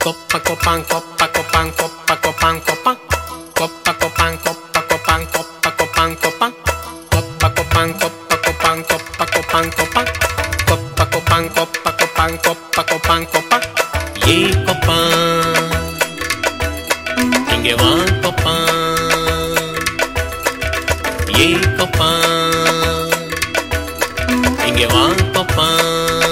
Copa copan copa copan copa copan copan Copa copan copa copan copa copan copan Copa copan copa copan copa copan copan Copa copan copa copan copa copan copan ஏ copan இங்கே வா copan ஏ copan இங்கே வா copan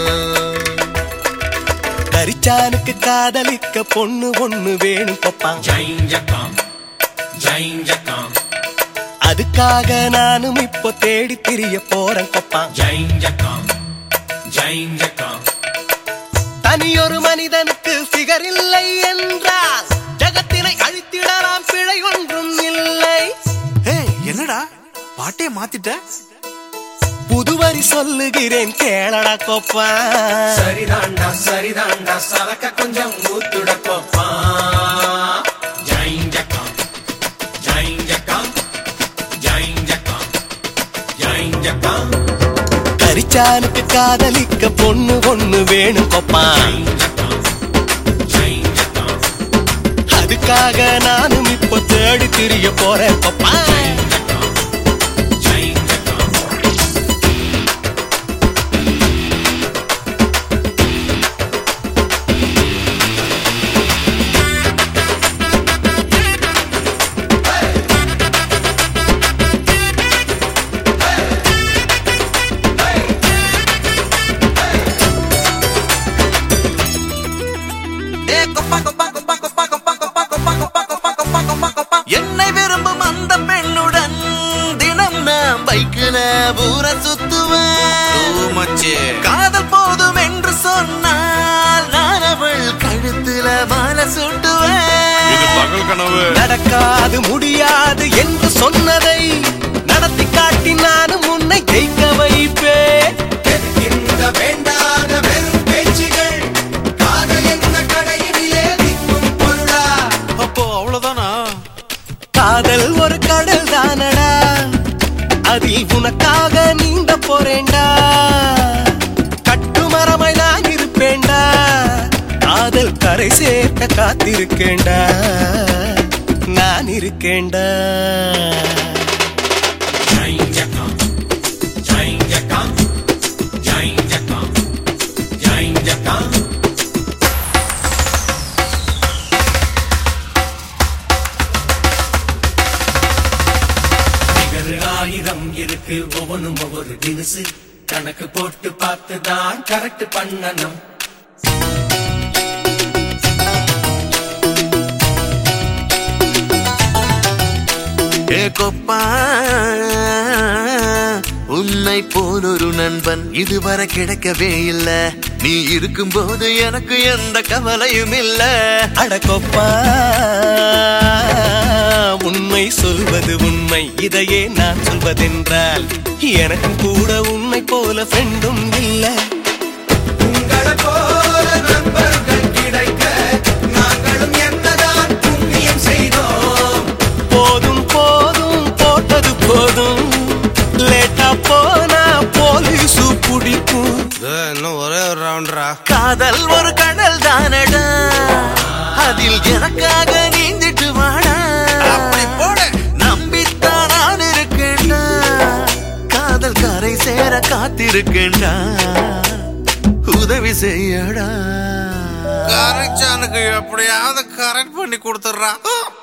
கரிச்சானுக்கு காதலிக்க பொண்ணு ஒண்ணு வேணும் கொப்பா ஜைஞ்சக்கம் ஜைஞ்சக்கம் அதுக்காக நானும் இப்போ தேடி திரிய போறேன் கொப்பா ஜைஞ்சக்கம் ஜைஞ்சக்கம் தனியொரு மனிதனுக்கு ஃபிகர் இல்லை என்றால் ஜகத்தினை அழித்திடலாம் பிழை ஒன்றும் இல்லை ஏய் என்னடா பாட்டே மாத்திட்ட புதுவரி சொல்லுகிறேன் கேளடா கொப்பா சரிதாண்டா சரிதாண்டா சரக்க கொஞ்சம் ஊத்துட கோப்பா ஜைஞ்சக்கம் ஜைஞ்சக்கம் ஜைஞ்சக்கம் ஜைஞ்சக்கம் கரிச்சானுக்கு காதலிக்க பொண்ணு ஒண்ணு வேணும் கொப்பா ஜைஞ்சக்கம் ஜைஞ்சக்கம் அதுக்காக நானும் இப்போ தேடி திரிய போறேன் கொப்பா ஜைஞ்சக்கம் ஜைஞ்சக்கம் என்னை விரும்பும் அந்த பெண்ணுடன் தினம் நான் பைக்கில ஊர சுத்துவேன் காதல் போதும் என்று சொன்னால் நான் அவள் கழுத்துல மாலை சுட்டுவேன் பகல் கனவு நடக்காது முடியாது என்று சொன்னதை நடத்தி காட்டி நானும் உன்னை ஜெயிக்க வைப்பேன் இந்த வேண்டாத வெறும் பேச்சுகள் காதல் என்ற கடையிலே நிற்கும் பொருளா அப்போ அவ்வளவுதானா காதல் ஒரு கடல் தானடா அதில் உனக்காக நீந்த போறேன்டா கட்டுமரமாய் நான் இருப்பேன்டா காதல் கரை சேர்க்க காத்திருக்கேன்டா நான் இருக்கேன்டா ஜைஞ்சக்கம் ஜைஞ்சக்கம் ஜைஞ்சக்கம் ஜைஞ்சக்கம் நிகர் ஆயிரம் இருக்கு ஒவ்வொன்றும் ஒவ்வொரு தினசு கணக்கு போட்டு பார்த்து தான் கரெக்ட் பண்ணணும் ஏ கொப்பா உன்னை போலொரு நண்பன் இதுவரை கிடைக்கவே இல்ல நீ இருக்கும்போது எனக்கு எந்த கவலையும் இல்ல அடக்கொப்பா உண்மை சொல்வது உண்மை இதையே நான் சொல்வதென்றால் எனக்கு கூட உன்னை போல ஃப்ரெண்டும் இல்லை உங்களை போல நண்பர்கள் கிடைக்க நாங்களும் என்னதான் புண்ணியம் செய்தோம் போதும் போதும் போட்டது போதும் லேட்டா போனா போலீசு பிடிக்கும் இன்னும் ஒரே ஒரு ரவுண்டரா காதல் ஒரு கடல் தானடா அதில் எனக்காக நீந்திட்டு வாடா அப்படி போடு. நம்பித்தான் நான் இருக்கேன்டா காதல் கரை சேர காத்திருக்கேன்டா உதவி செய்யடா கரெக்டானுக்கு எப்படியாவது கரெக்ட் பண்ணி கொடுத்துட்றான்